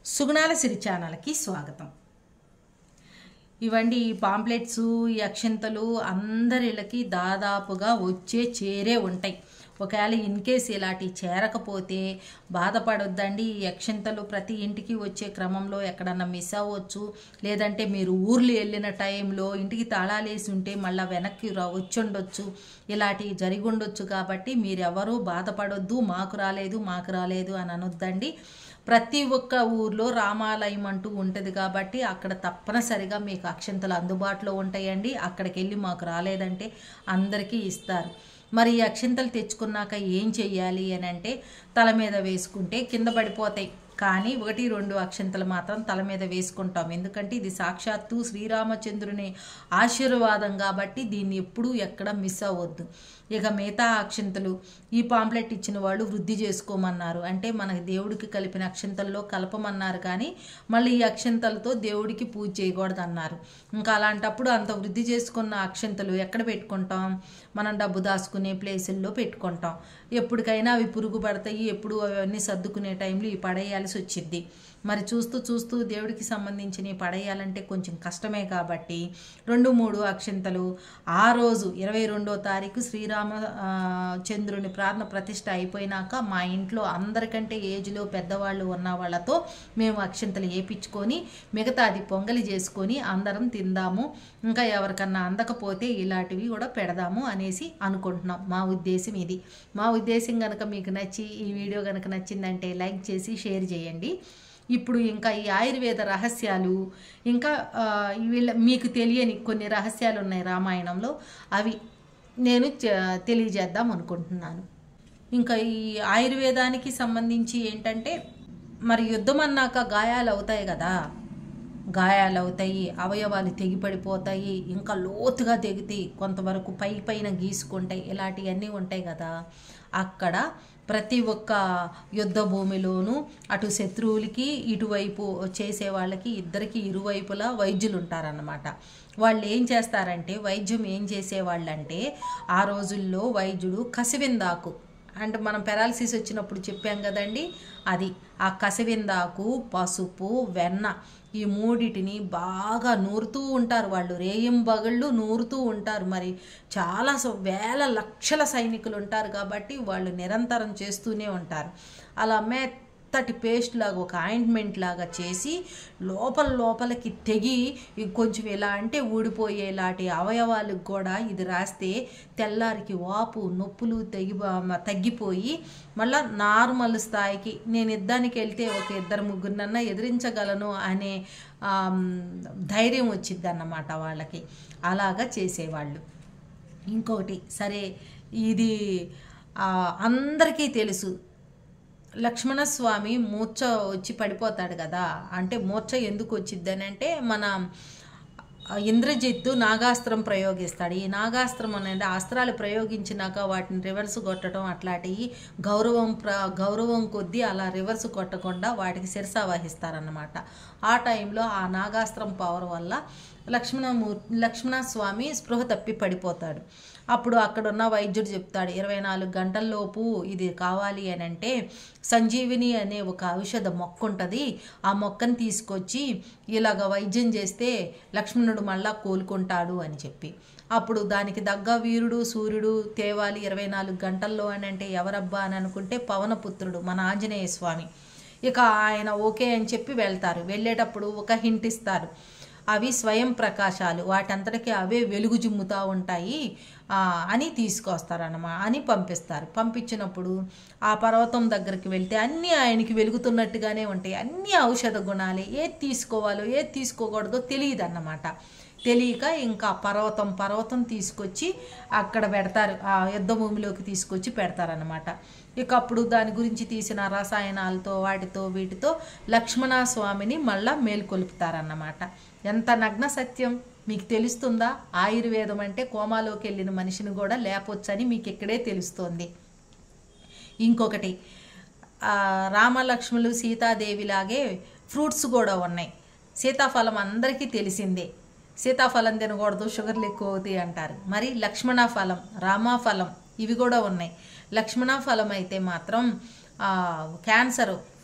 సుగుణాల సిరి ఛానల్కి స్వాగతం ఇవండి ఈ పాంప్లెట్స్ ఈ అక్షంతలు అందరిళ్ళకి దాదాపుగా వచ్చే చేరే ఉంటాయి ఒకవేళ ఇన్ కేస్ ఇలాంటి చేరకపోతే బాధపడొద్దండి ఈ అక్షంతలు ప్రతి ఇంటికి వచ్చే క్రమంలో ఎక్కడన్నా మిస్ అవ్వచ్చు లేదంటే మీరు ఊర్లు వెళ్ళిన టైంలో ఇంటికి తాళాలేసి ఉంటే మళ్ళీ వెనక్కి రా వచ్చుండొచ్చు ఇలాంటివి జరిగి ఉండొచ్చు కాబట్టి మీరెవరూ బాధపడొద్దు మాకు రాలేదు మాకు రాలేదు అని అనొద్దండి ప్రతి ఒక్క ఊర్లో రామాలయం అంటూ ఉంటుంది కాబట్టి అక్కడ తప్పనిసరిగా మీకు అక్షంతలు అందుబాటులో ఉంటాయండి అక్కడికి వెళ్ళి మాకు రాలేదంటే అందరికీ ఇస్తారు మరి ఈ అక్షంతలు తెచ్చుకున్నాక ఏం చెయ్యాలి అని అంటే తల మీద వేసుకుంటే కింద పడిపోతాయి కానీ ఒకటి రెండు అక్షంతలు మాత్రం తల మీద వేసుకుంటాం ఎందుకంటే ఇది సాక్షాత్తు శ్రీరామచంద్రుని ఆశీర్వాదం కాబట్టి దీన్ని ఎప్పుడూ ఎక్కడ మిస్ అవ్వద్దు ఇక మిగతా అక్షంతలు ఈ పాంప్లెట్ ఇచ్చిన వాళ్ళు వృద్ధి చేసుకోమన్నారు అంటే మనకి దేవుడికి కలిపిన అక్షంతల్లో కలపమన్నారు కానీ మళ్ళీ ఈ అక్షంతలతో దేవుడికి పూజ చేయకూడదు అన్నారు ఇంకా అలాంటప్పుడు అంత వృద్ధి చేసుకున్న అక్షంతలు ఎక్కడ పెట్టుకుంటాం మనం డబ్బు దాచుకునే ప్లేసుల్లో పెట్టుకుంటాం ఎప్పటికైనా అవి పురుగు పడతాయి ఎప్పుడు అవన్నీ సర్దుకునే టైంలో ఈ పడేయాల్సి వచ్చిద్ది మరి చూస్తూ చూస్తూ దేవుడికి సంబంధించినవి పడేయాలంటే కొంచెం కష్టమే కాబట్టి రెండు మూడు అక్షంతలు ఆ రోజు ఇరవై రెండో తారీఖు శ్రీరామ ఆ, చంద్రుని ప్రార్థన ప్రతిష్ట అయిపోయినాక మా ఇంట్లో అందరికంటే ఏజ్లో పెద్దవాళ్ళు ఉన్న వాళ్ళతో మేము అక్షంతలు వేపించుకొని మిగతాది పొంగలి చేసుకొని అందరం తిందాము ఇంకా ఎవరికన్నా అందకపోతే ఇలాంటివి కూడా పెడదాము అనేసి అనుకుంటున్నాం మా ఉద్దేశం ఇది మా ఉద్దేశం కనుక మీకు నచ్చి ఈ వీడియో కనుక నచ్చిందంటే లైక్ చేసి షేర్ చేయండి ఇప్పుడు ఇంకా ఈ ఆయుర్వేద రహస్యాలు ఇంకా ఆ, వీళ్ళ మీకు తెలియని కొన్ని రహస్యాలు ఉన్నాయి రామాయణంలో అవి నేను చ- తెలియజేద్దాం అనుకుంటున్నాను ఇంకా ఈ ఆయుర్వేదానికి సంబంధించి ఏంటంటే మరి యుద్ధం అన్నాక గాయాలు అవుతాయి కదా గాయాలు అవుతాయి అవయవాలు తెగిపడిపోతాయి ఇంకా లోతుగా తెగితాయి కొంతవరకు పై పైన గీసుకుంటాయి ఇలాంటివన్నీ ఉంటాయి కదా అక్కడ ప్రతి ఒక్క యుద్ధ భూమిలోనూ అటు శత్రువులకి ఇటువైపు చేసే వాళ్ళకి ఇద్దరికి ఇరువైపులా వైద్యులు ఉంటారన్నమాట వాళ్ళు ఏం చేస్తారంటే వైద్యం ఏం చేసేవాళ్ళంటే ఆ రోజుల్లో వైద్యుడు కసివిందాకు అంటే మనం పెరాలసిస్ వచ్చినప్పుడు చెప్పాం కదండి అది ఆ కసివిందాకు పసుపు వెన్న ఈ మూడిటిని బాగా నూరుతూ ఉంటారు వాళ్ళు రేయం బగళ్ళు నూరుతూ ఉంటారు మరి చాలా స- వేల లక్షల సైనికులు ఉంటారు కాబట్టి వాళ్ళు నిరంతరం చేస్తూనే ఉంటారు అలా మెత్తటి పేస్ట్ లాగా ఒక ఆయింట్మెంట్ లాగా చేసి లోపల లోపలికి తెగి ఇ- కొంచెం ఎలా అంటే ఊడిపోయేలాంటి అవయవాలకు కూడా ఇది రాస్తే తెల్లారికి వాపు నొప్పులు తెగి తగ్గిపోయి మళ్ళా నార్మల్ స్థాయికి నేను యుద్ధానికి వెళ్తే ఒక ఇద్దరు ముగ్గురినన్నా ఎదిరించగలను అనే ఆమ్, ధైర్యం వచ్చిద్ది అన్నమాట వాళ్ళకి అలాగా చేసేవాళ్ళు ఇంకొకటి సరే ఇది ఆ, అందరికీ తెలుసు లక్ష్మణస్వామి మూర్ఛ వచ్చి పడిపోతాడు కదా అంటే మూర్ఛ ఎందుకు వచ్చిద్దని అంటే మన ఇంద్రజిత్తు నాగాస్త్రం ప్రయోగిస్తాడు ఈ నాగాస్త్రం అనేది అస్త్రాలు ప్రయోగించినాక వాటిని రివర్స్ కొట్టడం అట్లాంటివి గౌరవం ప్ర గౌరవం కొద్దీ అలా రివర్స్ కొట్టకుండా వాటికి శిరస వహిస్తారన్నమాట ఆ టైంలో ఆ నాగాస్త్రం పవర్ వల్ల లక్ష్మణమూ లక్ష్మణస్వామి స్పృహ తప్పి పడిపోతాడు అప్పుడు అక్కడున్న వైద్యుడు చెప్తాడు ఇరవై నాలుగు గంటల్లోపు ఇది కావాలి అని అంటే సంజీవిని అనే ఒక ఔషధ మొక్క ఉంటుంది ఆ మొక్కను తీసుకొచ్చి ఇలాగ వైద్యం చేస్తే లక్ష్మణుడు మళ్ళా కోలుకుంటాడు అని చెప్పి అప్పుడు దానికి దగ్గ వీరుడు సూర్యుడు తేవాలి ఇరవై నాలుగు గంటల్లో అని అంటే ఎవరబ్బా అని అనుకుంటే పవనపుత్రుడు మన ఆంజనేయ స్వామి ఇక ఆయన ఓకే అని చెప్పి వెళ్తారు వెళ్ళేటప్పుడు ఒక హింట్ ఇస్తారు అవి స్వయం ప్రకాశాలు వాటంతటికి అవే వెలుగు జిమ్ముతూ ఉంటాయి ఆ, అని తీసుకొస్తారన్నమా అని పంపిస్తారు పంపించినప్పుడు ఆ పర్వతం దగ్గరికి వెళ్తే అన్నీ ఆయనకి వెలుగుతున్నట్టుగానే ఉంటాయి అన్ని ఔషధ గుణాలే ఏది తీసుకోవాలో ఏది తీసుకోకూడదో తెలియదు అన్నమాట తెలియక ఇంకా పర్వతం పర్వతం తీసుకొచ్చి అక్కడ పెడతారు ఆ యుద్ధ భూమిలోకి తీసుకొచ్చి పెడతారనమాట ఇక అప్పుడు దాని గురించి తీసిన రసాయనాలతో వాటితో వీటితో లక్ష్మణ స్వామిని మళ్ళా మేల్కొలుపుతారన్నమాట ఎంత నగ్న సత్యం మీకు తెలుస్తుందా ఆయుర్వేదం అంటే కోమాలోకి వెళ్ళిన మనిషిని కూడా లేపొచ్చని మీకు ఇక్కడే తెలుస్తోంది ఇంకొకటి ఆ, రామలక్ష్ములు సీతాదేవిలాగే ఫ్రూట్స్ కూడా ఉన్నాయి సీతాఫలం అందరికీ తెలిసిందే సీతాఫలం తినకూడదు షుగర్లు ఎక్కువ అవుతాయి అంటారు మరి లక్ష్మణ ఫలం రామాఫలం ఇవి కూడా ఉన్నాయి లక్ష్మణ ఫలం అయితే మాత్రం ఆ, cancer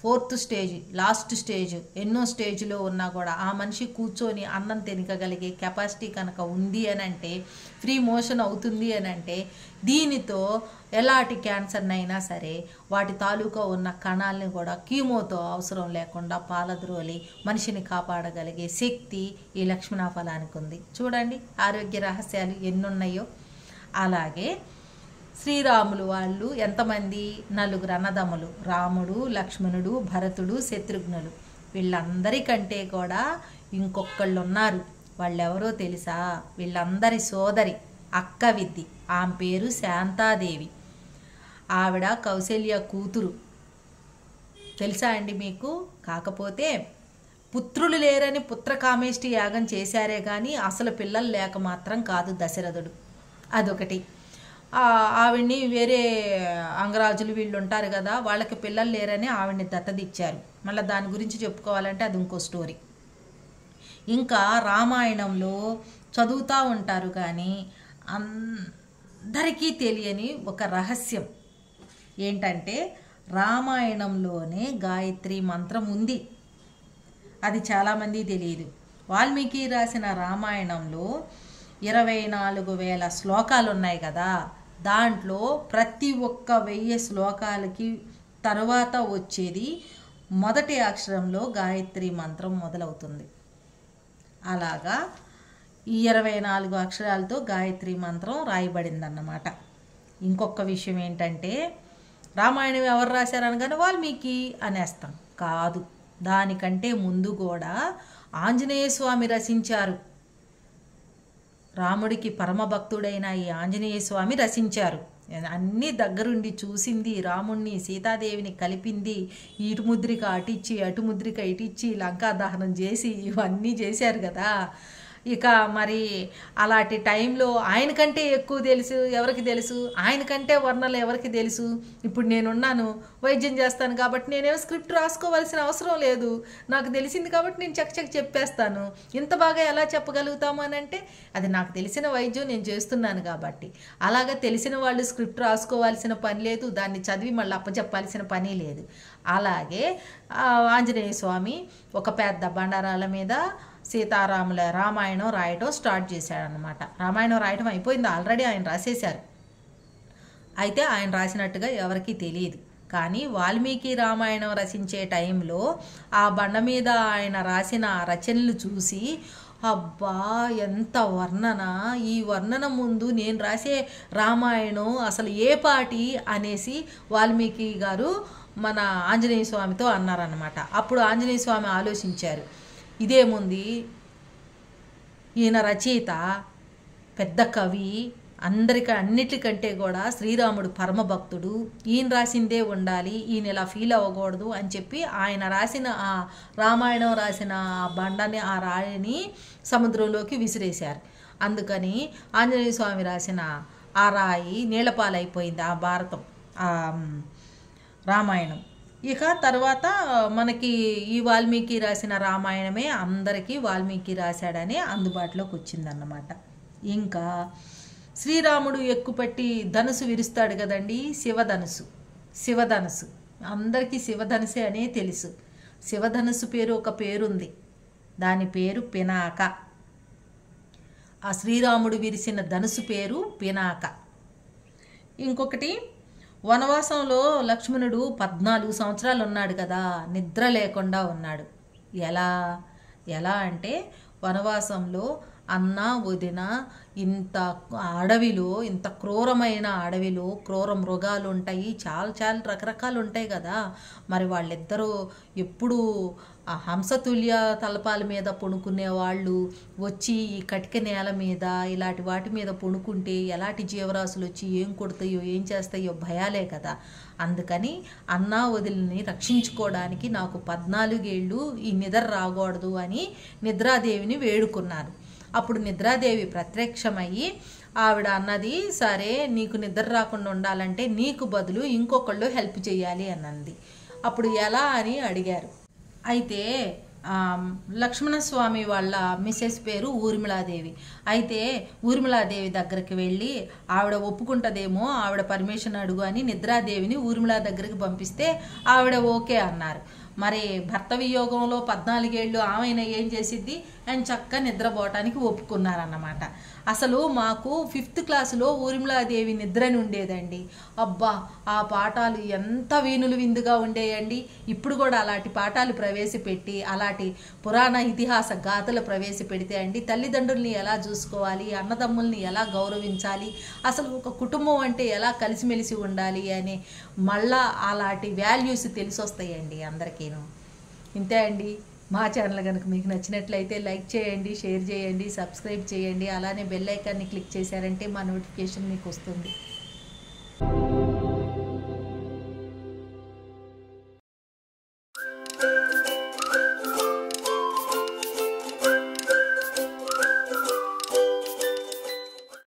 fourth stage last stage ఎన్నో స్టేజ్లో ఉన్నా కూడా ఆ మనిషి కూర్చొని అన్నం తినగలిగే కెపాసిటీ కనుక ఉంది అని అంటే ఫ్రీ మోషన్ అవుతుంది అని అంటే దీనితో ఎలాంటి క్యాన్సర్నైనా సరే వాటి తాలూకా ఉన్న కణాలని కూడా కీమోతో అవసరం లేకుండా పాలద్రోలి మనిషిని కాపాడగలిగే శక్తి ఈ లక్ష్మణ ఫలానికి ఉంది చూడండి ఆరోగ్య రహస్యాలు ఎన్నున్నాయో అలాగే శ్రీరాములు వాళ్ళు ఎంతమంది నలుగురు అన్నదమ్ములు రాముడు లక్ష్మణుడు భరతుడు శత్రుఘ్నులు వీళ్ళందరికంటే కూడా ఇంకొకళ్ళు ఉన్నారు వాళ్ళెవరో తెలుసా వీళ్ళందరి సోదరి అక్క విద్ది ఆమె పేరు శాంతాదేవి ఆవిడ కౌశల్య కూతురు తెలుసా అండి మీకు కాకపోతే పుత్రులు లేరని పుత్రకామేష్టి యాగం చేశారే కానీ అసలు పిల్లలు లేక మాత్రం కాదు దశరథుడు అదొకటి ఆ, ఆవిడ్ని వేరే అంగరాజులు వీళ్ళు ఉంటారు కదా వాళ్ళకి పిల్లలు లేరని ఆవిడ్ని దత్తదిచ్చారు మళ్ళీ దాని గురించి చెప్పుకోవాలంటే అది ఇంకో స్టోరీ ఇంకా రామాయణంలో చదువుతూ ఉంటారు కానీ అందరికీ తెలియని ఒక రహస్యం ఏంటంటే రామాయణంలోనే గాయత్రి మంత్రం ఉంది అది చాలామంది తెలియదు వాల్మీకి రాసిన రామాయణంలో ఇరవై నాలుగు వేల శ్లోకాలు ఉన్నాయి కదా దాంట్లో ప్రతి ఒక్క వెయ్యి శ్లోకాలకి తర్వాత వచ్చేది మొదటి అక్షరంలో గాయత్రి మంత్రం మొదలవుతుంది అలాగా ఈ ఇరవై నాలుగు అక్షరాలతో గాయత్రి మంత్రం రాయబడిందన్నమాట ఇంకొక విషయం ఏంటంటే రామాయణం ఎవరు రాశారనగానే వాల్మీకి అనేస్తాం కాదు దానికంటే ముందు కూడా ఆంజనేయ స్వామి రచించారు రాముడికి పరమభక్తుడైన ఈ ఆంజనేయ స్వామి రచించారు అన్నీ దగ్గరుండి చూసింది రాముణ్ణి సీతాదేవిని కలిపింది ఇటు ముద్రిక అటిచ్చి అటు ముద్రిక ఇటిచ్చి లంకా దహనం చేసి ఇవన్నీ చేశారు కదా ఇక మరి అలాంటి టైంలో ఆయనకంటే ఎక్కువ తెలుసు ఎవరికి తెలుసు ఆయనకంటే వర్ణలు ఎవరికి తెలుసు ఇప్పుడు నేనున్నాను వైద్యం చేస్తాను కాబట్టి నేనేమో స్క్రిప్ట్ రాసుకోవాల్సిన అవసరం లేదు నాకు తెలిసింది కాబట్టి నేను చకచక చెప్పేస్తాను ఇంత బాగా ఎలా చెప్పగలుగుతాము అని అంటే అది నాకు తెలిసిన వైద్యం నేను చేస్తున్నాను కాబట్టి అలాగా తెలిసిన వాళ్ళు స్క్రిప్ట్ రాసుకోవాల్సిన పని లేదు దాన్ని చదివి మళ్ళీ అప్పచెప్పాల్సిన పని లేదు అలాగే ఆ, ఆంజనేయ స్వామి ఒక పెద్ద బండారాల మీద సీతారాముల రామాయణం రాయటం స్టార్ట్ చేశాడనమాట రామాయణం రాయటం అయిపోయింది ఆల్రెడీ ఆయన రాసేశారు అయితే ఆయన రాసినట్టుగా ఎవరికీ తెలియదు కానీ వాల్మీకి రామాయణం రచించే టైంలో ఆ బండ మీద ఆయన రాసిన ఆ రచనలు చూసి అబ్బా ఎంత వర్ణన ఈ వర్ణన ముందు నేను రాసే రామాయణం అసలు ఏ పాటి అనేసి వాల్మీకి గారు మన ఆంజనేయ స్వామితో అన్నారన్నమాట అప్పుడు ఆంజనేయ స్వామి ఆలోచించారు ఇదేముంది ఈయన రచయిత పెద్ద కవి అందరిక అన్నిటికంటే కూడా శ్రీరాముడు పరమభక్తుడు ఈయన రాసిందే ఉండాలి ఈయన ఇలా ఫీల్ అవ్వకూడదు అని చెప్పి ఆయన రాసిన ఆ రామాయణం రాసిన ఆ బండని ఆ రాయిని సముద్రంలోకి విసిరేశారు అందుకని ఆంజనేయ స్వామి రాసిన ఆ రాయి నీళ్ళపాలైపోయింది ఆ భారతం ఆ రామాయణం ఇక తర్వాత మనకి ఈ వాల్మీకి రాసిన రామాయణమే అందరికీ వాల్మీకి రాశాడని అందుబాటులోకి వచ్చిందన్నమాట ఇంకా శ్రీరాముడు ఎక్కుపట్టి ధనుసు విరుస్తాడు కదండి శివధనుసు శివధనుసు అందరికీ శివధనుసే అనే తెలుసు శివధనుసు పేరు ఒక పేరుంది దాని పేరు పినాక ఆ శ్రీరాముడు విరిసిన ధనుసు పేరు పినాక ఇంకొకటి వనవాసంలో లక్ష్మణుడు పద్నాలుగు సంవత్సరాలు ఉన్నాడు కదా నిద్ర లేకుండా ఉన్నాడు ఎలా ఎలా అంటే వనవాసంలో అన్న వదిన ఇంత అడవిలో ఇంత క్రూరమైన అడవిలో క్రూర మృగాలు ఉంటాయి చాలా చాలా రకరకాలు ఉంటాయి కదా మరి వాళ్ళిద్దరూ ఎప్పుడు ఆ హంసతుల్య తలపాల మీద పొనుకునే వాళ్ళు వచ్చి ఈ కటిక నేల మీద ఇలాంటి వాటి మీద పొనుకుంటే ఎలాంటి జీవరాశులు వచ్చి ఏం కొడతాయో ఏం చేస్తాయో భయాలే కదా అందుకని అన్నా వదిలిని రక్షించుకోవడానికి నాకు పద్నాలుగేళ్ళు ఈ నిద్ర రాకూడదు అని నిద్రాదేవిని వేడుకున్నారు అప్పుడు నిద్రాదేవి ప్రత్యక్షమయ్యి ఆవిడ అన్నది సరే నీకు నిద్ర రాకుండా ఉండాలంటే నీకు బదులు ఇంకొకళ్ళు హెల్ప్ చేయాలి అన్నది అప్పుడు ఎలా అని అడిగారు అయితే ఆ, లక్ష్మణస్వామి వాళ్ళ మిస్సెస్ పేరు ఊర్మిళాదేవి అయితే ఊర్మిళాదేవి దగ్గరికి వెళ్ళి ఆవిడ ఒప్పుకుంటదేమో ఆవిడ పర్మిషన్ అడుగు అని నిద్రాదేవిని ఊర్మిళా దగ్గరికి పంపిస్తే ఆవిడ ఓకే అన్నారు మరి భర్త వియోగంలో పద్నాలుగేళ్ళు ఆమెన ఏం చేసిద్ది అండ్ చక్కగా నిద్రపోవటానికి ఒప్పుకున్నారన్నమాట అసలు మాకు ఫిఫ్త్ క్లాసులో ఊర్మిళాదేవి నిద్రని ఉండేదండి అబ్బా ఆ పాఠాలు ఎంత వీణులు విందుగా ఉండేయండి ఇప్పుడు కూడా అలాంటి పాఠాలు ప్రవేశపెట్టి అలాంటి పురాణ ఇతిహాస గాథలు ప్రవేశపెడితే అండి తల్లిదండ్రుల్ని ఎలా చూసుకోవాలి అన్నదమ్ముల్ని ఎలా గౌరవించాలి అసలు ఒక కుటుంబం అంటే ఎలా కలిసిమెలిసి ఉండాలి అనే మళ్ళా అలాంటి వాల్యూస్ తెలిసి వస్తాయండి అందరికీను ఇంతే అండి మా ఛానల్ కనుక మీకు నచ్చినట్లయితే లైక్ చేయండి షేర్ చేయండి సబ్స్క్రైబ్ చేయండి అలానే బెల్ ఐకాన్ని క్లిక్ చేశారంటే మా నోటిఫికేషన్ మీకు వస్తుంది